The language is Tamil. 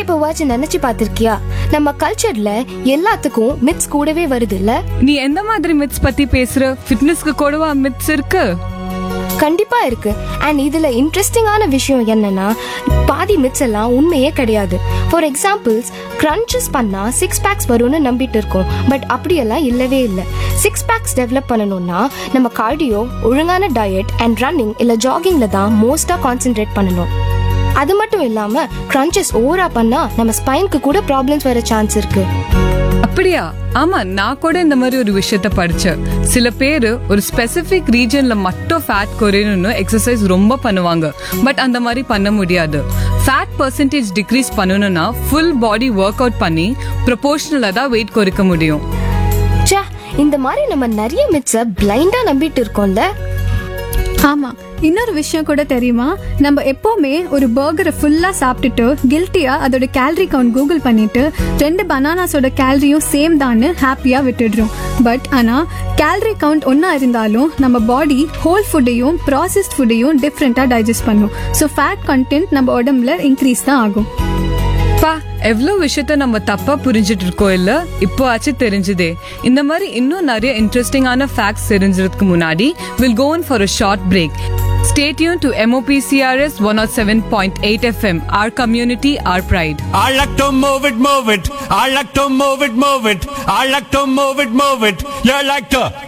எப்பவாச்சும் நினைச்சு பார்த்திருக்கியா நம்ம கல்ச்சர்ல எல்லாத்துக்கும் மித்ஸ் கூடவே வருது இல்ல நீ எந்த மாதிரி மித்ஸ் பத்தி பேசுற ஃபிட்னஸ்க்கு கூடவா மித்ஸ் இருக்கு கண்டிப்பா இருக்கு அண்ட் இதுல இன்ட்ரெஸ்டிங்கான விஷயம் என்னன்னா பாதி மித்ஸ் எல்லாம் உண்மையே கிடையாது ஃபார் எக்ஸாம்பிள்ஸ் கிரன்ச்சஸ் பண்ணா சிக்ஸ் பேக்ஸ் வரும்னு நம்பிட்டு இருக்கோம் பட் அப்படியெல்லாம் இல்லவே இல்லை சிக்ஸ் பேக்ஸ் டெவலப் பண்ணணும்னா நம்ம கார்டியோ ஒழுங்கான டயட் அண்ட் ரன்னிங் இல்ல ஜாகிங்ல தான் மோஸ்டா கான்சென்ட்ரேட் பண்ணணும் அது மட்டும் இல்லாம கிரன்ச்சஸ் ஓவரா பண்ணா நம்ம ஸ்பைனுக்கு கூட ப்ராப்ளம்ஸ் வர சான்ஸ் இருக்கு அப்படியா ஆமா நான் கூட இந்த மாதிரி ஒரு விஷயத்த படிச்சேன் சில பேரு ஒரு ஸ்பெசிபிக் ரீஜன்ல மட்டும் ஃபேட் குறையணும்னு எக்ஸசைஸ் ரொம்ப பண்ணுவாங்க பட் அந்த மாதிரி பண்ண முடியாது ஃபேட் பர்சன்டேஜ் டிக்ரீஸ் பண்ணணும்னா ஃபுல் பாடி ஒர்க் அவுட் பண்ணி ப்ரொபோஷனலா தான் வெயிட் குறைக்க முடியும் ச்சே இந்த மாதிரி நம்ம நிறைய மித்ஸை பிளைண்டா நம்பிட்டு இருக்கோம்ல ஆமா இன்னொரு விஷயம் கூட தெரியுமா நம்ம எப்பவுமே ஒரு பர்கரை ஃபுல்லா சாப்பிட்டுட்டு கில்ட்டியா அதோட கேலரி கவுண்ட் கூகுள் பண்ணிட்டு ரெண்டு பனானாஸோட கேலரியும் சேம் தான்னு ஹாப்பியா விட்டுடுறோம் பட் ஆனா கேலரி கவுண்ட் ஒன்னா இருந்தாலும் நம்ம பாடி ஹோல் ஃபுட்டையும் ப்ராசஸ்ட் ஃபுட்டையும் டிஃப்ரெண்டா டைஜஸ்ட் பண்ணும் ஸோ ஃபேட் கண்டென்ட் நம்ம உடம்புல இன்க்ரீஸ் தான் ஆகும் பா எவ்வளவு விஷயத்த நம்ம தப்பா புரிஞ்சிட்டு இருக்கோம் இல்ல இப்போ ஆச்சு தெரிஞ்சுதே இந்த மாதிரி இன்னும் நிறைய இன்ட்ரெஸ்டிங்கான ஃபேக்ட்ஸ் தெரிஞ்சதுக்கு முன்னாடி we'll go in for a short break Stay tuned to MOPCRS 107.8 FM, our community, our pride. I like to move it, move it. I like to move it, move it. I like to move it, move it. You like to